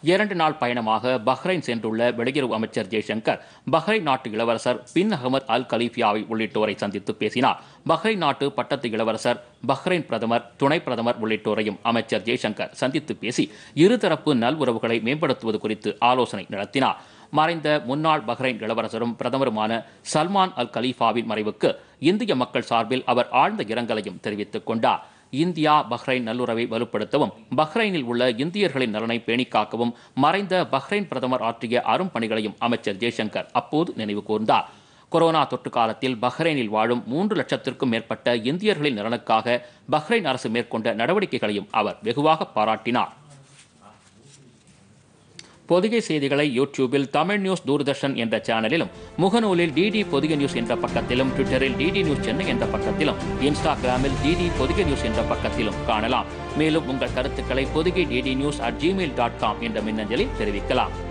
இரண்டு நாள் பயணமாக பஹ்ரைன் சென்றுள்ள வெளியுறவு அமைச்சர் ஜெய்சங்கர் பஹ்ரைன் நாட்டு இளவரசர் பின் அகமது அல் கலீஃபியாவை உள்ளிட்டோரை சந்தித்து பேசினார் பஹ்ரைன் நாட்டு பட்டத்து இளவரசர் பஹ்ரைன் பிரதமர் துணை பிரதமர் உள்ளிட்டோரையும் அமைச்சர் ஜெய்சங்கர் சந்தித்து பேசி இருதரப்பு நல்உறவுகளை மேம்படுத்துவது குறித்து ஆலோசனை நடத்தினார் மறைந்த முன்னாள் பஹ்ரைன் இளவரசரும் பிரதமருமான சல்மான் அல் கலீஃபாவின் மறைவுக்கு இந்திய மக்கள் சார்பில் அவர் ஆழ்ந்த இரங்கலையும் தெரிவித்துக் கொண்டார் இந்தியா பஹ்ரைன் நல்லுறவை வலுப்படுத்தவும் பஹ்ரைனில் உள்ள இந்தியர்களின் நலனை பேணிக் காக்கவும் மறைந்த பஹ்ரைன் பிரதமர் ஆற்றிய அரும் பணிகளையும் அமைச்சர் ஜெய்சங்கர் அப்போது நினைவு கூர்ந்தார் கொரோனா தொற்று காலத்தில் பஹ்ரைனில் வாழும் மூன்று லட்சத்திற்கும் மேற்பட்ட இந்தியர்களின் நலனுக்காக பஹ்ரைன் அரசு மேற்கொண்ட நடவடிக்கைகளையும் அவர் வெகுவாக பாராட்டினார் பொதிகை செய்திகளை யூடியூபில் தமிழ் நியூஸ் தூர்தர்ஷன் என்ற சேனலிலும் முகநூலில் டிடி பொதிகை நியூஸ் என்ற பக்கத்திலும் ட்விட்டரில் டிடி நியூஸ் சென்னை என்ற பக்கத்திலும் இன்ஸ்டாகிராமில் டிடி பொதிகை நியூஸ் என்ற பக்கத்திலும் காணலாம் மேலும் உங்கள் கருத்துக்களை Podhigai DD news at Gmail dot com என்ற மின்னஞ்சலில் தெரிவிக்கலாம்